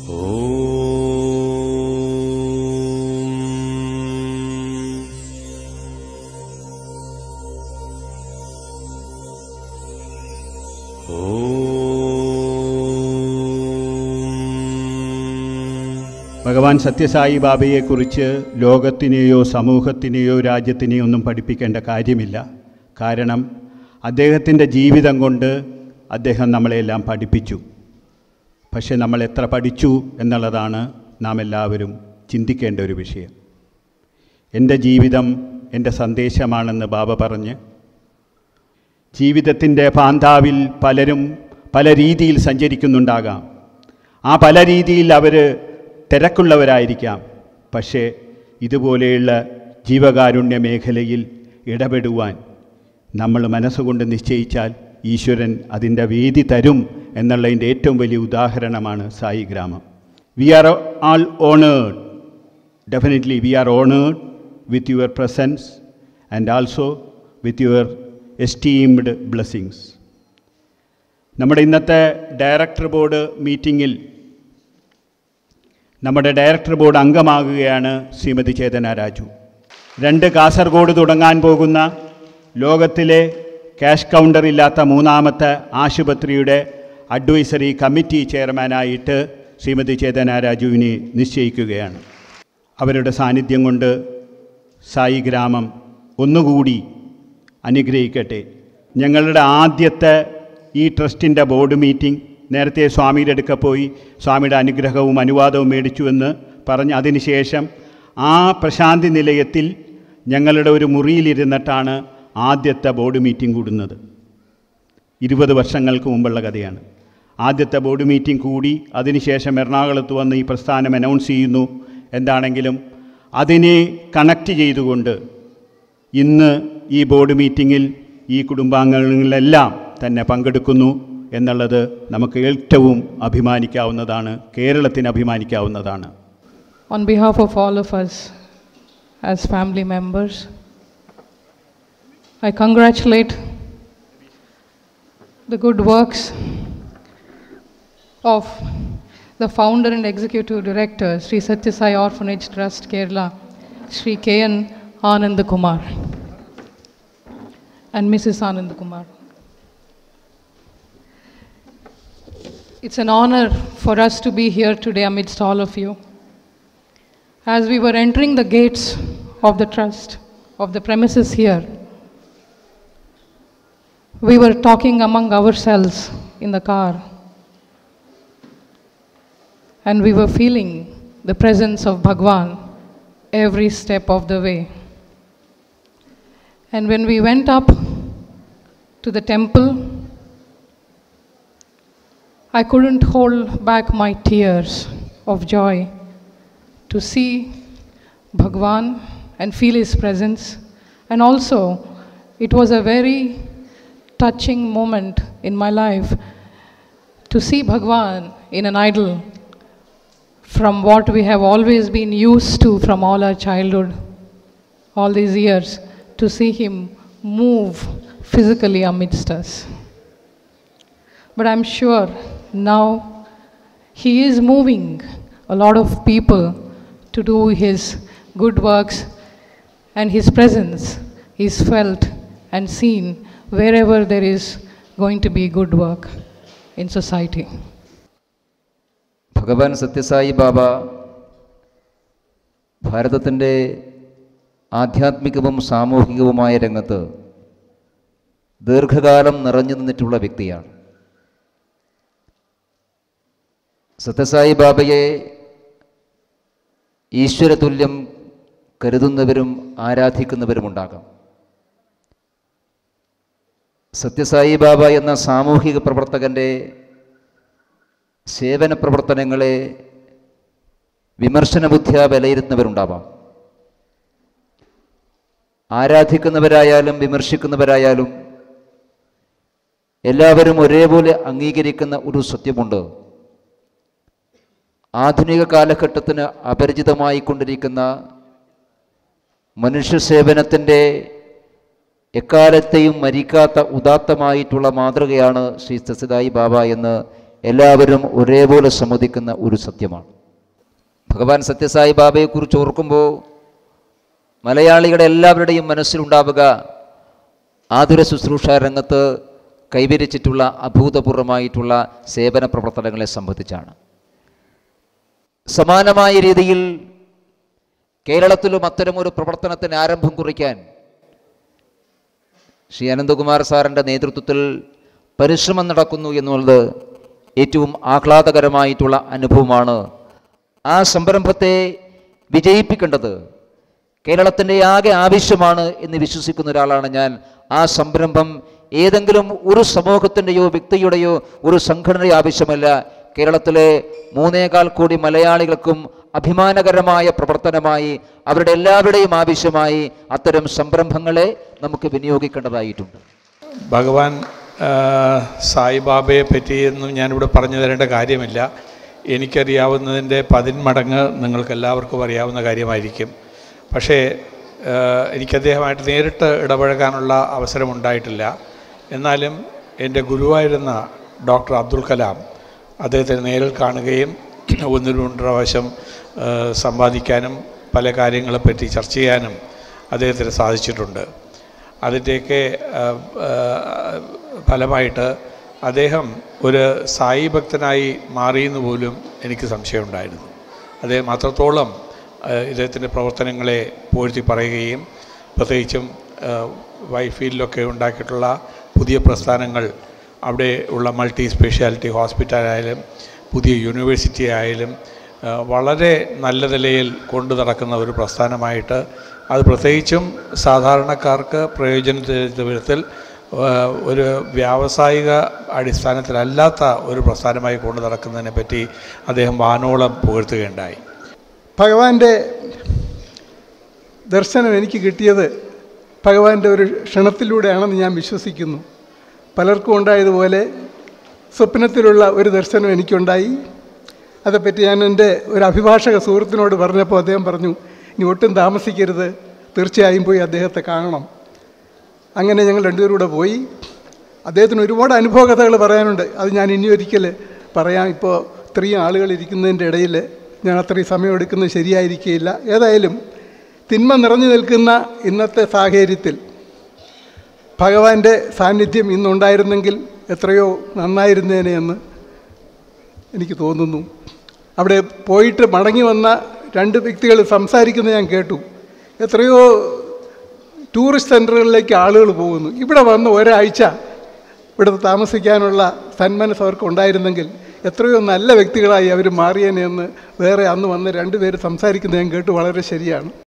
ഓം ഓം ഭഗവാൻ സത്യസായി ബാബയെക്കുറിച്ച് ലോകത്തിനെയോ സമൂഹത്തിനെയോ രാജ്യത്തിനെയോ ഒന്നും പഠിപ്പിക്കേണ്ട കാര്യമില്ല കാരണം അദ്ദേഹത്തിൻ്റെ ജീവിതം കൊണ്ട് അദ്ദേഹം നമ്മളെല്ലാം പഠിപ്പിച്ചു പക്ഷെ നമ്മൾ എത്ര പഠിച്ചു എന്നുള്ളതാണ് നാം എല്ലാവരും ചിന്തിക്കേണ്ട ഒരു വിഷയം എൻ്റെ ജീവിതം എൻ്റെ സന്ദേശമാണെന്ന് ബാബ പറഞ്ഞ് ജീവിതത്തിൻ്റെ പാന്താവിൽ പലരും പല രീതിയിൽ സഞ്ചരിക്കുന്നുണ്ടാകാം ആ പല രീതിയിൽ അവർ തിരക്കുള്ളവരായിരിക്കാം പക്ഷേ ഇതുപോലെയുള്ള ജീവകാരുണ്യ മേഖലയിൽ ഇടപെടുവാൻ നമ്മൾ മനസ്സുകൊണ്ട് നിശ്ചയിച്ചാൽ ഈശ്വരൻ അതിൻ്റെ വേദി തരും എന്നുള്ളതിൻ്റെ ഏറ്റവും വലിയ ഉദാഹരണമാണ് Sai Gramam we are all honoured definitely we are honoured with your presence and also with your esteemed blessings നമ്മുടെ ഇന്നത്തെ ഡയറക്ടർ ബോർഡ് മീറ്റിങ്ങിൽ നമ്മുടെ ഡയറക്ടർ ബോർഡ് അംഗമാകുകയാണ് ശ്രീമതി ചേതന രാജു രണ്ട് കാസർഗോഡ് തുടങ്ങാൻ പോകുന്ന ലോകത്തിലെ ക്യാഷ് കൗണ്ടർ ഇല്ലാത്ത മൂന്നാമത്തെ ആശുപത്രിയുടെ അഡ്വൈസറി കമ്മിറ്റി ചെയർമാനായിട്ട് ശ്രീമതി ചേതന രാജുവിനെ നിശ്ചയിക്കുകയാണ് അവരുടെ സാന്നിധ്യം കൊണ്ട് സായി ഗ്രാമം ഒന്നുകൂടി അനുഗ്രഹിക്കട്ടെ ഞങ്ങളുടെ ആദ്യത്തെ ഈ ട്രസ്റ്റിൻ്റെ ബോർഡ് മീറ്റിംഗ് നേരത്തെ സ്വാമിയുടെ അടുക്ക പോയി സ്വാമിയുടെ അനുഗ്രഹവും അനുവാദവും മേടിച്ചുവെന്ന് പറഞ്ഞ് അതിനുശേഷം ആ പ്രശാന്തി നിലയത്തിൽ ഞങ്ങളുടെ ഒരു മുറിയിലിരുന്നിട്ടാണ് ആദ്യത്തെ ബോർഡ് മീറ്റിംഗ് കൂടുന്നത് ഇരുപത് വർഷങ്ങൾക്ക് മുമ്പുള്ള കഥയാണ് ആദ്യത്തെ ബോർഡ് മീറ്റിംഗ് കൂടി അതിനുശേഷം എറണാകുളത്ത് വന്ന് ഈ പ്രസ്ഥാനം അനൗൺസ് ചെയ്യുന്നു എന്താണെങ്കിലും അതിനെ കണക്റ്റ് ചെയ്തുകൊണ്ട് ഇന്ന് ഈ ബോർഡ് മീറ്റിങ്ങിൽ ഈ കുടുംബാംഗങ്ങളെല്ലാം തന്നെ പങ്കെടുക്കുന്നു എന്നുള്ളത് നമുക്ക് ഏറ്റവും അഭിമാനിക്കാവുന്നതാണ് കേരളത്തിന് അഭിമാനിക്കാവുന്നതാണ് On behalf of all of us as family members, I congratulate the good works of the founder and executive director, Sri Satya Sai Orphanage Trust, Kerala, Sri K.N. Anand Kumar, and Mrs. Anand Kumar. It's an honor for us to be here today amidst all of you. As we were entering the gates of the trust, of the premises here, we were talking among ourselves in the car. And we were feeling the presence of Bhagwan every step of the way. And when we went up to the temple, I couldn't hold back my tears of joy to see Bhagwan and feel his presence. And also, it was a very touching moment in my life to see Bhagwan in an idol from what we have always been used to from all our childhood, all these years, to see him move physically amidst us. But I'm sure now he is moving a lot of people to do his good works, and his presence is felt and seen wherever there is going to be good work in society. ഭഗവാൻ സത്യസായി ബാബ ഭാരതത്തിൻ്റെ ആധ്യാത്മികവും സാമൂഹികവുമായ രംഗത്ത് ദീർഘകാലം നിറഞ്ഞു നിന്നിട്ടുള്ള വ്യക്തിയാണ് സത്യസായി ബാബയെ ഈശ്വരതുല്യം കരുതുന്നവരും ആരാധിക്കുന്നവരുമുണ്ടാകാം സത്യസായി ബാബ എന്ന സാമൂഹിക പ്രവർത്തകൻ്റെ സേവന പ്രവർത്തനങ്ങളെ വിമർശന ബുദ്ധിയ വിലയിരുത്തുന്നവരുണ്ടാവാം ആരാധിക്കുന്നവരായാലും വിമർശിക്കുന്നവരായാലും എല്ലാവരും ഒരേപോലെ അംഗീകരിക്കുന്ന ഒരു സത്യമുണ്ട് ആധുനിക കാലഘട്ടത്തിന് അപരിചിതമായി കൊണ്ടിരിക്കുന്ന മനുഷ്യ സേവനത്തിൻ്റെ എക്കാലത്തെയും മരിക്കാത്ത ഉദാത്തമായിട്ടുള്ള മാതൃകയാണ് ശ്രീ സസിദായി ബാബ എന്ന് എല്ലാവരും ഒരേപോലെ സമ്മതിക്കുന്ന ഒരു സത്യമാണ് ഭഗവാൻ സത്യസായി ബാബയെക്കുറിച്ച് ഓർക്കുമ്പോൾ മലയാളികളുടെ എല്ലാവരുടെയും മനസ്സിലുണ്ടാവുക ആതുര ശുശ്രൂഷ രംഗത്ത് കൈവരിച്ചിട്ടുള്ള അഭൂതപൂർവമായിട്ടുള്ള സേവന പ്രവർത്തനങ്ങളെ സംബന്ധിച്ചാണ് സമാനമായ രീതിയിൽ കേരളത്തിലും അത്തരമൊരു പ്രവർത്തനത്തിന് ആരംഭം കുറിക്കാൻ ശ്രീ അനന്തകുമാർ സാറിൻ്റെ നേതൃത്വത്തിൽ പരിശ്രമം നടക്കുന്നു എന്നുള്ളത് ഏറ്റവും ആഹ്ലാദകരമായിട്ടുള്ള അനുഭവമാണ് ആ സംരംഭത്തെ വിജയിപ്പിക്കേണ്ടത് കേരളത്തിൻ്റെ ആകെ ആവശ്യമാണ് എന്ന് വിശ്വസിക്കുന്ന ഒരാളാണ് ഞാൻ ആ സംരംഭം ഏതെങ്കിലും ഒരു സമൂഹത്തിൻ്റെയോ വ്യക്തിയുടെയോ ഒരു സംഘടനയോ ആവശ്യമല്ല കേരളത്തിലെ മൂന്നേകാൽ കോടി മലയാളികൾക്കും അഭിമാനകരമായ പ്രവർത്തനമായി അവരുടെ എല്ലാവരുടെയും ആവശ്യമായി അത്തരം സംരംഭങ്ങളെ നമുക്ക് വിനിയോഗിക്കേണ്ടതായിട്ടുണ്ട് ഭഗവാൻ ആ, സായിബാബയെ പറ്റിയൊന്നും ഞാനിവിടെ പറഞ്ഞു തരേണ്ട കാര്യമില്ല എനിക്കറിയാവുന്നതിൻ്റെ പതിന്മടങ്ങ് നിങ്ങൾക്ക് എല്ലാവർക്കും അറിയാവുന്ന കാര്യമായിരിക്കും പക്ഷേ ആ, എനിക്ക് അദ്ദേഹമായിട്ട് നേരിട്ട് ഇടപഴകാനുള്ള അവസരം ഉണ്ടായിട്ടില്ല എന്നാലും എൻ്റെ ഗുരുവായിരുന്ന ഡോക്ടർ അബ്ദുൽ കലാം അദ്ദേഹത്തെ നേരിൽ കാണുകയും ഒന്ന് രണ്ട് പ്രാവശ്യം ആ, സംവാദിക്കാനും പല കാര്യങ്ങളെപ്പറ്റി ചർച്ച ചെയ്യാനും അദ്ദേഹത്തിന് സാധിച്ചിട്ടുണ്ട് അതിൻ്റെയൊക്കെ ആ, ആ, ഫലമായിട്ട് അദ്ദേഹം ഒരു സായി ഭക്തനായി മാറിയെന്ന് പോലും എനിക്ക് സംശയമുണ്ടായിരുന്നു അദ്ദേഹം അത്രത്തോളം ആ, ഇദ്ദേഹത്തിൻ്റെ പ്രവർത്തനങ്ങളെ പുകഴ്ത്തി പറയുകയും പ്രത്യേകിച്ചും ആ, വൈഫീൽഡിലൊക്കെ ഉണ്ടാക്കിയിട്ടുള്ള പുതിയ പ്രസ്ഥാനങ്ങൾ അവിടെ ഉള്ള മൾട്ടി സ്പെഷ്യാലിറ്റി ഹോസ്പിറ്റലായാലും പുതിയ യൂണിവേഴ്സിറ്റി ആയാലും ആ, വളരെ നല്ല നിലയിൽ കൊണ്ടു നടക്കുന്ന ഒരു പ്രസ്ഥാനമായിട്ട് അത് പ്രത്യേകിച്ചും സാധാരണക്കാർക്ക് പ്രയോജനം ചെയ്യുന്ന വിധത്തിൽ ആ, ഒരു വ്യാവസായിക അടിസ്ഥാനത്തിലല്ലാത്ത ഒരു പ്രസ്ഥാനമായി കൊണ്ടു നടക്കുന്നതിനെ പറ്റി അദ്ദേഹം വാനോളം പുകഴ്ത്തുകയുണ്ടായി ഭഗവാന്റെ ദർശനം എനിക്ക് കിട്ടിയത് ഭഗവാന്റെ ഒരു ക്ഷണത്തിലൂടെയാണെന്ന് ഞാൻ വിശ്വസിക്കുന്നു പലർക്കും ഉണ്ടായതുപോലെ സ്വപ്നത്തിലുള്ള ഒരു ദർശനം എനിക്കുണ്ടായി അതേപ്പറ്റി ഞാൻ എൻ്റെ ഒരു അഭിഭാഷക സുഹൃത്തിനോട് പറഞ്ഞപ്പോൾ അദ്ദേഹം പറഞ്ഞു ഇനി ഒട്ടും താമസിക്കരുത് തീർച്ചയായും പോയി അദ്ദേഹത്തെ കാണണം അങ്ങനെ ഞങ്ങൾ രണ്ടുപേരും കൂടെ പോയി അദ്ദേഹത്തിന് ഒരുപാട് അനുഭവ കഥകൾ പറയാനുണ്ട് അത് ഞാൻ ഇനി ഒരിക്കൽ പറയാം ഇപ്പോൾ ഇത്രയും ആളുകൾ ഇരിക്കുന്നതിൻ്റെ ഇടയിൽ ഞാൻ അത്രയും സമയം എടുക്കുന്നത് ശരിയായിരിക്കുകയില്ല ഏതായാലും തിന്മ നിറഞ്ഞു നിൽക്കുന്ന ഇന്നത്തെ സാഹചര്യത്തിൽ ഭഗവാന്റെ സാന്നിധ്യം ഇന്നുണ്ടായിരുന്നെങ്കിൽ എത്രയോ നന്നായിരുന്നേനെ എന്ന് എനിക്ക് തോന്നുന്നു അവിടെ പോയിട്ട് മടങ്ങി വന്ന രണ്ട് വ്യക്തികൾ സംസാരിക്കുന്നത് ഞാൻ കേട്ടു എത്രയോ ടൂറിസ്റ്റ് സെൻറ്ററുകളിലേക്ക് ആളുകൾ പോകുന്നു ഇവിടെ വന്ന് ഒരാഴ്ച ഇവിടെ താമസിക്കാനുള്ള സന്മനസ് അവർക്ക് ഉണ്ടായിരുന്നെങ്കിൽ എത്രയോ നല്ല വ്യക്തികളായി അവർ മാറിയേനെ എന്ന് വേറെ അന്ന് വന്ന് രണ്ടുപേര് സംസാരിക്കുന്നത് ഞാൻ കേട്ടു വളരെ ശരിയാണ്